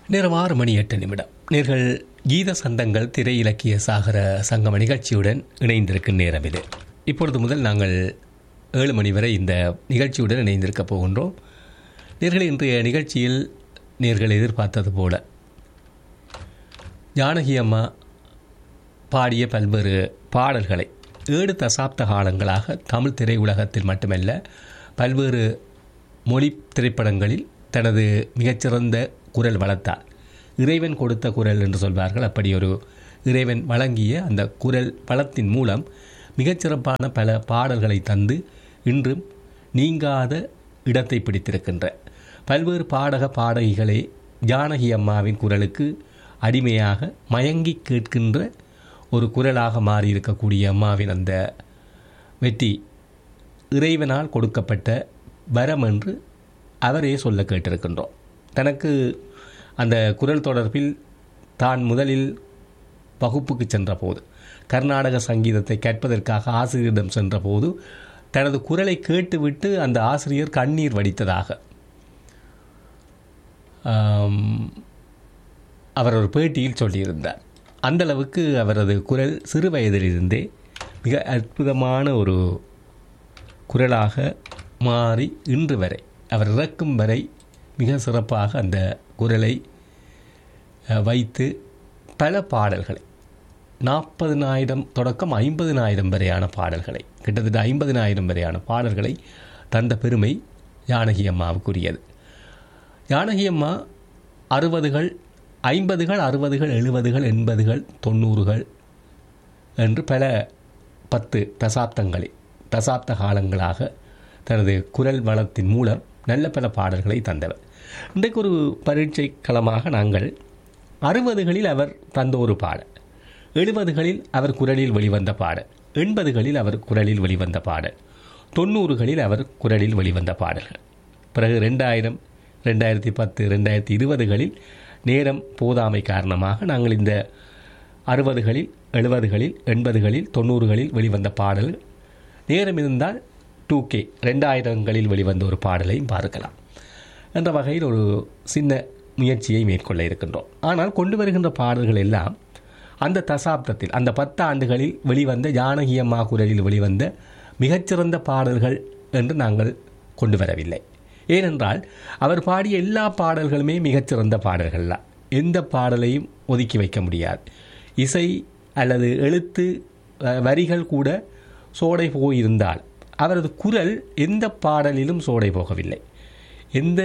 நேரம் ஆறு மணி எட்டு நிமிடம் நேர்கள் கீத சந்தங்கள் திரை இலக்கிய சாகர சங்கம நிகழ்ச்சியுடன் இணைந்திருக்கும் நேரம் இது இப்பொழுது முதல் நாங்கள் ஏழு மணி வரை இந்த நிகழ்ச்சியுடன் இணைந்திருக்க போகின்றோம் நேர்கள் இன்றைய நிகழ்ச்சியில் நேர்கள் எதிர்பார்த்தது போல ஜானகி அம்மா பாடிய பல்வேறு பாடல்களை ஏழு தசாப்த காலங்களாக தமிழ் திரையுலகத்தில் மட்டுமல்ல பல்வேறு மொழி திரைப்படங்களில் தனது மிகச்சிறந்த குரல் வளர்த்தார் இறைவன் கொடுத்த குரல் என்று சொல்வார்கள் அப்படி ஒரு இறைவன் வழங்கிய அந்த குரல் வளத்தின் மூலம் மிகச்சிறப்பான பல பாடல்களை தந்து இன்றும் நீங்காத இடத்தை பிடித்திருக்கின்ற பல்வேறு பாடக பாடகிகளே ஜானகி அம்மாவின் குரலுக்கு அடிமையாக மயங்கி கேட்கின்ற ஒரு குரலாக மாறியிருக்கக்கூடிய அம்மாவின் அந்த வெற்றி இறைவனால் கொடுக்கப்பட்ட வரம் என்று அவரே சொல்ல கேட்டிருக்கின்றோம் தனக்கு அந்த குரல் தொடர்பில் தான் முதலில் வகுப்புக்கு சென்றபோது கர்நாடக சங்கீதத்தை கற்பதற்காக ஆசிரியரிடம் சென்றபோது தனது குரலை கேட்டுவிட்டு அந்த ஆசிரியர் கண்ணீர் வடித்ததாக ஆம், அவர் ஒரு பேட்டியில் சொல்லியிருந்தார் அந்த அளவுக்கு அவரது குரல் சிறு வயதிலிருந்தே மிக அற்புதமான ஒரு குரலாக மாறி இன்று வரை அவர் இறக்கும் வரை மிக சிறப்பாக அந்த குரலை அஹ், வைத்து பல பாடல்களை நாற்பதினாயிரம் தொடக்கம் ஐம்பதினாயிரம் வரையான பாடல்களை கிட்டத்தட்ட ஐம்பதினாயிரம் வரையான பாடல்களை தந்த பெருமை ஜானகி அம்மாவுக்குரியது ஜானகி அம்மா அறுபதுகள் ஐம்பதுகள் அறுபதுகள் எழுபதுகள் எண்பதுகள் தொண்ணூறுகள் என்று பல பத்து தசாப்தங்களில் தசாப்த காலங்களாக தனது குரல் வளத்தின் மூலம் நல்ல பல பாடல்களை தந்தவர் இன்றைக்கு ஒரு பரீட்சை களமாக நாங்கள் அறுபதுகளில் அவர் தந்த ஒரு பாடல் எழுபதுகளில் அவர் குரலில் வெளிவந்த பாடல் எண்பதுகளில் அவர் குரலில் வெளிவந்த பாடல் தொண்ணூறுகளில் அவர் குரலில் வெளிவந்த பாடல்கள் பிறகு ரெண்டாயிரம் ரெண்டாயிரத்தி பத்து ரெண்டாயிரத்தி இருபதுகளில் நேரம் போதாமை காரணமாக நாங்கள் இந்த அறுபதுகளில் எழுபதுகளில் எண்பதுகளில் தொண்ணூறுகளில் வெளிவந்த பாடல் நேரம் இருந்தால் டூ கே ரெண்டாயிரங்களில் வெளிவந்த ஒரு பாடலையும் பார்க்கலாம் என்ற வகையில் ஒரு சின்ன முயற்சியை மேற்கொள்ள இருக்கின்றோம் ஆனால் கொண்டு வருகின்ற பாடல்கள் எல்லாம் அந்த தசாப்தத்தில் அந்த பத்து ஆண்டுகளில் வெளிவந்த ஜானகி அம்மா குரலில் வெளிவந்த மிகச்சிறந்த பாடல்கள் என்று நாங்கள் கொண்டு வரவில்லை ஏனென்றால் அவர் பாடிய எல்லா பாடல்களுமே மிகச்சிறந்த பாடல்கள் தான் எந்த பாடலையும் ஒதுக்கி வைக்க முடியாது இசை அல்லது எழுத்து அஹ், வரிகள் கூட சோடை போயிருந்தால் அவரது குரல் எந்த பாடலிலும் சோடை போகவில்லை எந்த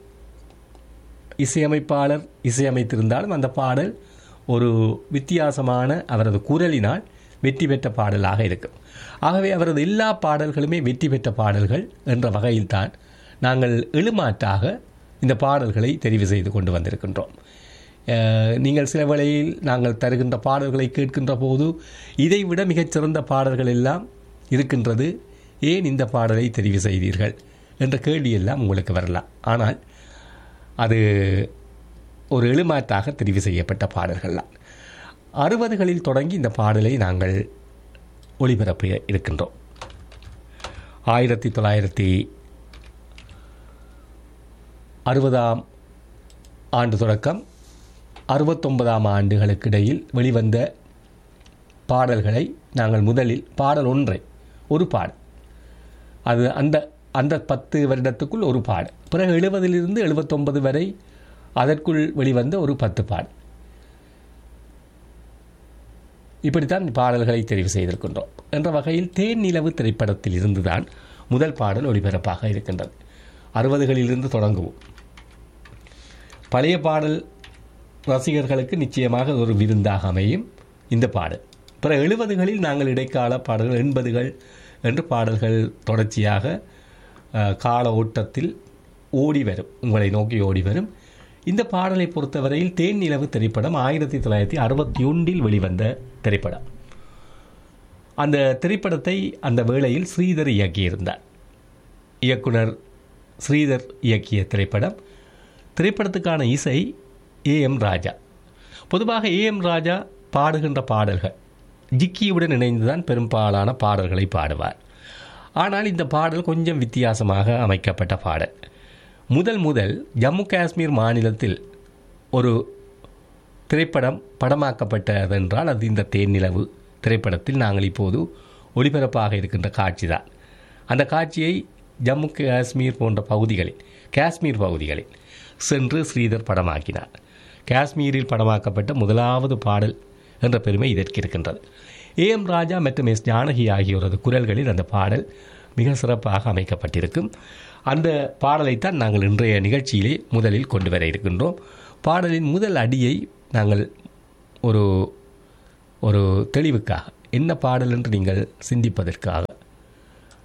இசையமைப்பாளர் இசையமைத்திருந்தாலும் அந்த பாடல் ஒரு வித்தியாசமான அவரது குரலினால் வெற்றி பெற்ற பாடலாக இருக்கும் ஆகவே அவரது எல்லா பாடல்களுமே வெற்றி பெற்ற பாடல்கள் என்ற வகையில்தான் நாங்கள் எழுமாற்றாக இந்த பாடல்களை தெரிவு செய்து கொண்டு வந்திருக்கின்றோம் அஹ், நீங்கள் சில வேளையில் நாங்கள் தருகின்ற பாடல்களை கேட்கின்ற போது இதைவிட மிகச்சிறந்த பாடல்கள் எல்லாம் இருக்கின்றது ஏன் இந்த பாடலை தெரிவு செய்தீர்கள் என்ற கேள்வியெல்லாம் உங்களுக்கு வரலாம் ஆனால் அது ஒரு எழுமாற்றாக தெரிவு செய்யப்பட்ட பாடல்கள் தான் அறுபதுகளில் தொடங்கி இந்த பாடலை நாங்கள் ஒளிபரப்ப இருக்கின்றோம் ஆயிரத்தி தொள்ளாயிரத்தி அறுபதாம் ஆண்டு தொடக்கம் அறுபத்தொன்பதாம் ஆண்டுகளுக்கிடையில் வெளிவந்த பாடல்களை நாங்கள் முதலில் பாடல் ஒன்றை ஒரு பாடல் அது அந்த அந்த பத்து வருடத்துக்குள் ஒரு பாடல் பிறகு எழுபதிலிருந்து எழுபத்தொன்பது வரை அதற்குள் வெளிவந்த ஒரு பத்து பாடல் இப்படித்தான் பாடல்களை தெரிவு செய்திருக்கின்றோம் என்ற வகையில் தேன் நிலவு திரைப்படத்தில் இருந்துதான் முதல் பாடல் ஒளிபரப்பாக இருக்கின்றது அறுபதுகளிலிருந்து தொடங்குவோம் பழைய பாடல் ரசிகர்களுக்கு நிச்சயமாக ஒரு விருந்தாக அமையும் இந்த பாடல் பிற எழுபதுகளில் நாங்கள் இடைக்கால பாடல்கள் எண்பதுகள் என்று பாடல்கள் தொடர்ச்சியாக அஹ், கால ஓட்டத்தில் ஓடி வரும் உங்களை நோக்கி ஓடி வரும் இந்த பாடலை பொறுத்தவரையில் தேன் நிலவு திரைப்படம் ஆயிரத்தி தொள்ளாயிரத்தி அறுபத்தி ஒன்றில் வெளிவந்த திரைப்படம் அந்த திரைப்படத்தை அந்த வேளையில் ஸ்ரீதர் இயக்கியிருந்தார் இயக்குனர் ஸ்ரீதர் இயக்கிய திரைப்படம் திரைப்படத்துக்கான இசை ஏ எம் ராஜா பொதுவாக ஏ எம் ராஜா பாடுகின்ற பாடல்கள் ஜிக்கியுடன் இணைந்துதான் பெரும்பாலான பாடல்களை பாடுவார் ஆனால் இந்த பாடல் கொஞ்சம் வித்தியாசமாக அமைக்கப்பட்ட பாடல் முதல் முதல் ஜம்மு காஷ்மீர் மாநிலத்தில் ஒரு திரைப்படம் படமாக்கப்பட்டதென்றால் அது இந்த தேனிலவு திரைப்படத்தில் நாங்கள் இப்போது ஒளிபரப்பாக இருக்கின்ற காட்சி தான் அந்த காட்சியை ஜம்மு காஷ்மீர் போன்ற பகுதிகளில் காஷ்மீர் பகுதிகளில் சென்று ஸ்ரீதர் படமாக்கினார் காஷ்மீரில் படமாக்கப்பட்ட முதலாவது பாடல் என்ற பெருமை இதற்கு இருக்கின்றது ஏ எம் ராஜா மற்றும் எஸ் ஜானகி ஆகியோரது குரல்களில் அந்த பாடல் மிக சிறப்பாக அமைக்கப்பட்டிருக்கும் அந்த பாடலைத்தான் நாங்கள் இன்றைய நிகழ்ச்சியிலே முதலில் கொண்டு வர இருக்கின்றோம் பாடலின் முதல் அடியை நாங்கள் ஒரு ஒரு தெளிவுக்காக என்ன பாடல் என்று நீங்கள் சிந்திப்பதற்காக